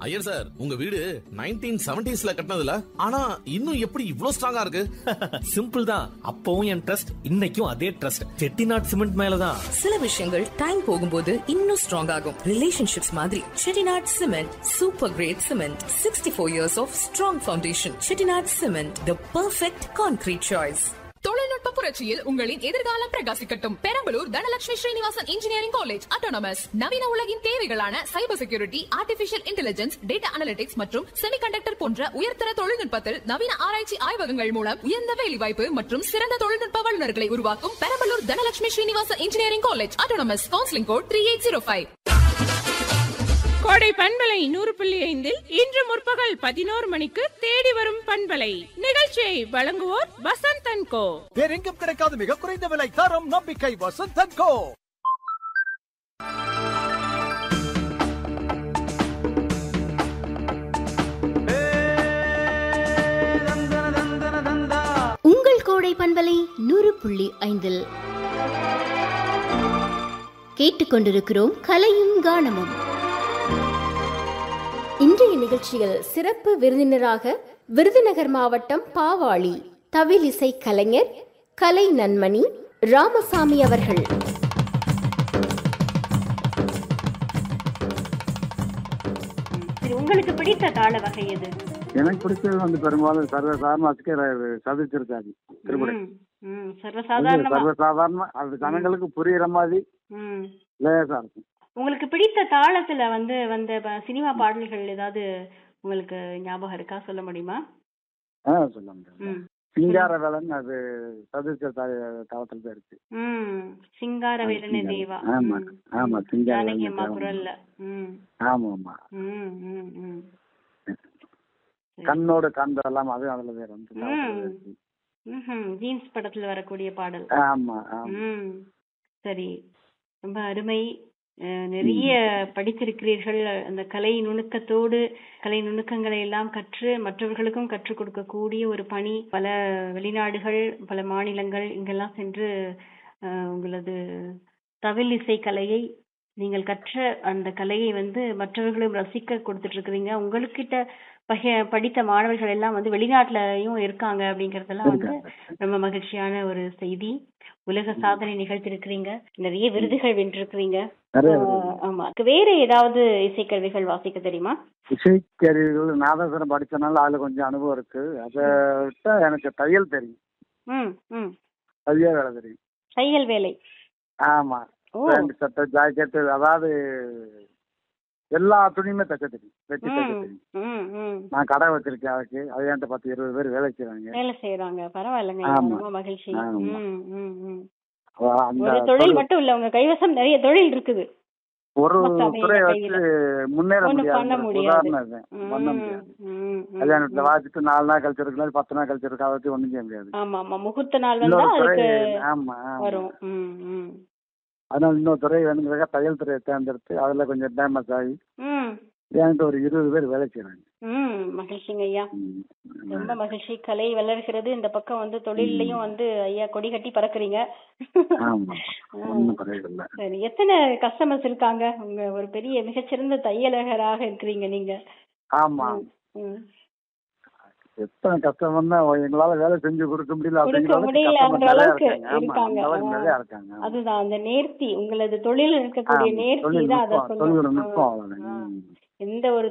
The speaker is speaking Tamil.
ஐயர் சார் உங்க வீடு நைன்டீன் செவன்டிஸ்ல கட்டினதுல ஆனா இன்னும் எப்படி இவ்ளோ ஸ்ட்ராங்கா இருக்கு சிம்பிள் தான் அப்பவும் என் ட்ரஸ்ட் இன்னைக்கும் அதே ட்ரஸ்ட் செட்டிநாட் சிமெண்ட் மேலதான் சில விஷயங்கள் டைம் போகும்போது இன்னும் ஸ்ட்ராங் ஆகும் ரிலேஷன்ஷிப்ஸ் மாதிரி Chettinad cement super great cement sixty four years of strong foundation Chettinad cement the perfect concrete choice தொழில்நுட்ப புரட்சியில் உங்களின் எதிர்காலம் பிரகாசிக்கட்டும் Perambalur Dhanalakshmi Srinivasan engineering college autonomous நவீன உலகின் தேவைகளான cyber security artificial intelligence data analytics மற்றும் செமிகண்டக்டர் போன்ற உயர்தர தொழில்நுட்பத்தில் நவீன ஆராய்ச்சி ஆய்வகங்கள் மூலம் உயர்ந்த வேலைவாய்ப்பு மற்றும் சிறந்த தொழில்நுட்ப வல்லுநர்களை உருவாக்கும் Perambalur Dhanalakshmi Srinivasan engineering college autonomous counselling code three eight zero five கோடை பண்பலை நூறு புள்ளி ஐந்தில் இன்று முற்பகல் பதினோரு மணிக்கு தேடி வரும் பண்பலை நிகழ்ச்சியை வழங்குவோர் வசந்த் அண்ட் கோ வேறெங்கும் கிடைக்காத மிக குறைந்த விலை தரம் நம்பிக்கை வசந்தன் கோ உங்கள் கோடை பண்பலை நூறு புள்ளி ஐந்தில் கேட்டுக்கொண்டிருக்கிறோம் கலையும் கானமும் இன்றைய நிகழ்ச்சியில் சிறப்பு விருந்தினராக விருதுநகர் மாவட்டம் பாவாளி தவிலிசை கலைஞர் கலை நன்மணி ராமசாமி அவர்கள் சரி உங்களுக்கு பிடித்த தாள வகை எது எனக்கு பிடிச்சது வந்து பெரும்பாலும் சர்வசாதாரண சதிச்சிருக்காது திருப்பதி ம், ம், சர்வசாதாரணமா சர்வசாதாரண அது ஜனங்களுக்கு புரியுற மாதிரி ம். லேசா இருக்கும் உங்களுக்கு பிடித்த தாளத்துல வந்து வந்த ப- சினிமா பாடல்கள் ஏதாவது உங்களுக்கு ஞாபகம் இருக்கா சொல்ல முடியுமா ஆ சொல்ல முடியாது ம். சிங்கார வேலன் அது சதுச்ச தளத்துல தான் இருக்கு ம் சிங்கார வேலனே தேவா ஆமா ம், ஆமா ம். சிங்கார ஜானகி வேலனே அம்மா தேவா. குரல்ல ம் ஆமா ஆமா ம் ம் ம் சரி. கண்ணோட கண்டு எல்லாம் அது அதுல வேற வந்து ம். தளத்துல இருக்கு. ம்ஹும். ஜீன்ஸ் படத்துல வரக்கூடிய பாடல் ஆமா ஆமா ம் சரி ரொம்ப அருமை அஹ், நிறைய படித்திருக்கிறீர்கள் அந்த கலை நுணுக்கத்தோடு கலை நுணுக்கங்களை எல்லாம் கற்று மற்றவர்களுக்கும் கற்றுக் கொடுக்கக்கூடிய ஒரு பணி பல வெளிநாடுகள் பல மாநிலங்கள் இங்கெல்லாம் சென்று அஹ், உங்களது தவில் இசை கலையை நீங்கள் கற்ற அந்த கலையை வந்து மற்றவர்களும் ரசிக்க கொடுத்துட்டு இருக்கிறீங்க உங்களுக்கிட்ட பக படித்த மாணவர்கள் எல்லாம் வந்து வெளிநாட்டுலயும் இருக்காங்க அப்படிங்கறதெல்லாம் வந்து ரொம்ப மகிழ்ச்சியான ஒரு செய்தி உலக சாதனை நிகழ்த்திருக்கிறீங்க நிறைய விருதுகள் வென்றிருக்கிறீங்க நிறைய ஆஹ் ஆமா வேற ஏதாவது இசைக்கருவிகள் வாசிக்க தெரியுமா இசைக்கருவிகள் நாதஸ்வரம் படிச்சனால அதுல கொஞ்சம் அனுபவம் இருக்கு அதை விட்டா எனக்கு தையல் தெரியும் ம் ம் தையல் வேலை தெரியும் தையல் வேலை ஆமா ஓ பேண்ட் சட்டை ஜாக்கெட்டு அதாவது எல்லா துணியுமே தைக்க தெரியும் வெட்டி தைக்க ம் தெரியும் ம் ம் நான் கடை வச்சிருக்கேன் அதுக்கு அது என்கிட்ட பத்து இருபது பேர் வேலை செய்றாங்க வேலை செய்யறாங்க பரவாயில்லைங்க ஆமா. ரொம்ப மகிழ்ச்சி ஆமா. ம் ம் ம் அவ- அந்த ஒரு தொழில் தொழில் மட்டும் இல்ல உங்க கைவசம் நிறைய தொழில் இருக்குது ஒரு மொத்த அமைய துறை கையில. வச்சு முன்னேற ஒண்ணும் பண்ண முடியாது முடியாது. உதாரணம் இது. பண்ண ம், முடியாது ம், ம், கல்யாணத்துல ம். வாசிட்டு நாலு நாள் கழிச்சு இருக்கலாம் பத்து நாள் கழிச்சு இருக்கா வச்சு ஒண்ணும் செய்ய முடியாது ஆமா ஆமா முகூர்த்த நாள் வந்தா இன்னொரு துறை அதுக்கு ஆமா ஆமா. வரும் ம் ம் அதனால இன்னொரு துறை வேணுங்கிறத தையல் துறையை தேர்ந்தெடுத்து அதுல கொஞ்சம் ஃபேமஸ் ஆகி ம் என்கிட்ட ஒரு இருபது பேர் வேலை செய்றாங்க ம் மகிழ்ச்சிங்க ஐயா ம். ரொம்ப மகிழ்ச்சி கலை வளர்கிறது இந்த பக்கம் வந்து தொழிலையும் வந்து ஐயா கொடி கட்டி பறக்குறீங்க ஆமா ஒண்ணும் குறையில்லை சரி எத்தனை கஸ்டமர்ஸ் இருக்காங்க உங்க ஒரு பெரிய மிகச்சிறந்த தையலகராக இருக்கிறீங்க நீங்க ஆமா ம். எத்தனை கஷ்டம் தான் எங்களால வேலை செஞ்சு கொடுக்க முடியல கொடுக்க அப்படிங்கிற அளவுக்கு முடியலன்ற customer நிறைய அளவுக்கு இருக்காங்க. ஆமா, இருக்காங்க. அந்த அளவுக்கு ஆ. நிறைய இருக்காங்க ஆமா. அதுதான் அந்த நேர்த்தி உங்களது தொழில் இருக்கக்கூடிய ஆமா, நேர்த்தி தான் அதை தொழில்நுட்பம் சொல்லும் தொழில்நுட்பம் ஆ, அவ்வளவுதான் ஆ. ம். எந்த ஒரு